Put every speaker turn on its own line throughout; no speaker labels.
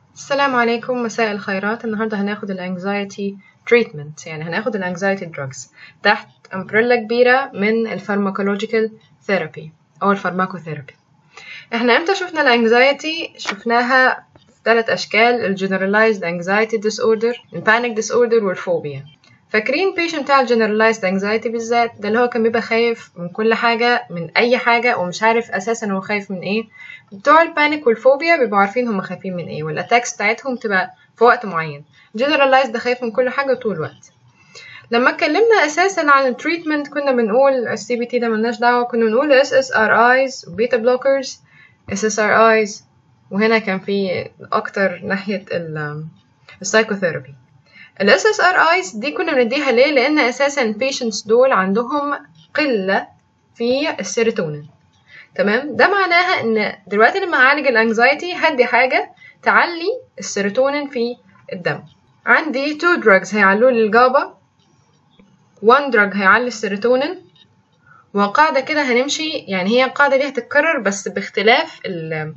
السلام عليكم مساء الخيرات النهاردة هناخد الانكزايتي تريتمنت يعني هناخد الانكزايتي دراجز تحت امبريلا كبيرة من الفارماكولوجيكال ثيرابي أو الفارماكوثيرابي احنا امتى شفنا الانكزايتي شفناها في ثلاث أشكال الجنرالايزد انكزايتي ديس اوردر البانيك ديس اوردر والفوبيا فاكرين بيشنت بتاع الجنرالايزد انكزايتي بالذات ده اللي هو كان بيبقى خايف من كل حاجة من أي حاجة ومش عارف أساسا هو خايف من إيه بتوع البانيك والفوبيا بيبقوا عارفين هم خايفين من إيه والأتاكس بتاعتهم تبقى في وقت معين جنرالايزد ده خايف من كل حاجة طول الوقت لما اتكلمنا اساسا عن التريتمنت كنا بنقول السي بي تي ده ملناش دعوه كنا بنقول اس اس ار ايز وبيتا بلوكرز اس اس ار ايز وهنا كان في اكتر ناحيه السايكوثيرابي الاس اس ار ايز دي كنا بنديها ليه لان اساسا البيشنتس دول عندهم قله في السيروتونين تمام ده معناها ان دلوقتي لما اعالج الانكزايتي هدي حاجه تعلي السيروتونين في الدم عندي تو drugs هيعلوا لي الجابا one drug هيعلي السيروتونين وقاعدة كده هنمشي يعني هي القاعدة دي هتتكرر بس باختلاف ال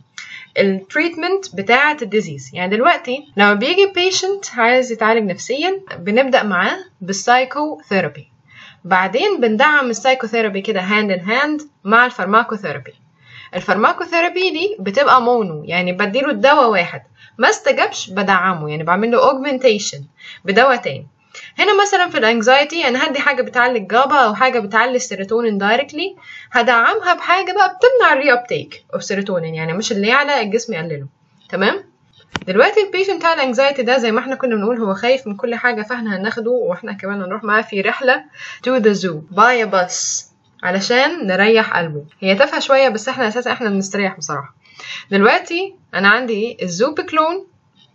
التريتمنت بتاعة الديزيز يعني دلوقتي لما بيجي بيشنت عايز يتعالج نفسيا بنبدأ معاه بالسايكو ثيرابي بعدين بندعم السايكوثيرابي كده هاند ان هاند مع الفارماكوثيرابي الفارماكوثيرابي دي بتبقى مونو يعني بديله الدواء واحد ما استجابش بدعمه يعني بعمل له اوجمنتيشن بدواء تاني هنا مثلا في الانكزايتي انا هدي حاجه بتعلي الجابا او حاجه بتعلي السيروتونين دايركتلي هدعمها بحاجه بقى بتمنع الري ابتيك اوف سيروتونين يعني مش اللي يعلى الجسم يقلله تمام دلوقتي البيشنت بتاع الانكزايتي ده زي ما احنا كنا بنقول هو خايف من كل حاجه فاحنا هناخده واحنا كمان هنروح معاه في رحله تو ذا زو باي باس علشان نريح قلبه هي تافهه شويه بس احنا اساسا احنا بنستريح بصراحه دلوقتي انا عندي الزوبيكلون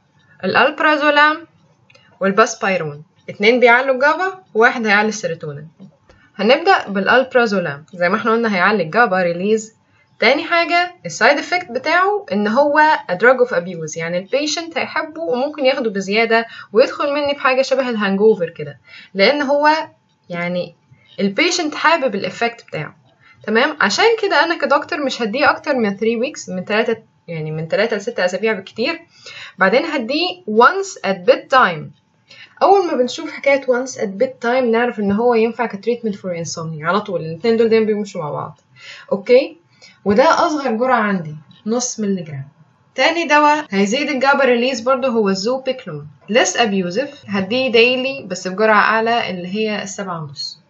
الالبرازولام والباسبايرون اتنين بيعلوا الجابا وواحد هيعلي السيروتونين هنبدأ بالالبرازولام زي ما احنا قلنا هيعلي الجابا ريليز تاني حاجة السايد افكت بتاعه ان هو a drug of abuse يعني البيشنت هيحبه وممكن ياخده بزيادة ويدخل مني بحاجة شبه الهانج اوفر كده لان هو يعني البيشنت حابب الافكت بتاعه تمام عشان كده انا كدكتور مش هديه اكتر من 3 ويكس من 3 يعني من 3 ل 6 اسابيع بالكتير بعدين هديه once at bedtime اول ما بنشوف حكايه once at bedtime نعرف ان هو ينفع كتريتمنت فور insomnia على طول الاثنين دول دايما بيمشوا مع بعض اوكي وده اصغر جرعه عندي نص مللي جرام تاني دواء هيزيد الجابا ريليز برضه هو الزوبيكلون less abusive هديه دايلي بس بجرعه اعلى اللي هي السبعة ونص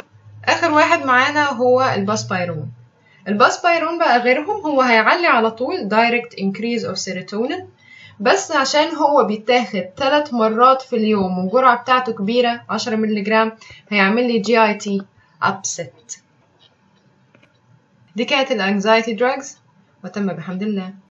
اخر واحد معانا هو الباسبايرون الباسبايرون بقى غيرهم هو هيعلي على طول direct increase of serotonin بس عشان هو بيتاخد ثلاث مرات في اليوم والجرعة بتاعته كبيرة عشرة مللي جرام هيعمل لي جي اي تي upset دي كانت الانكزايتي drugs وتم بحمد الله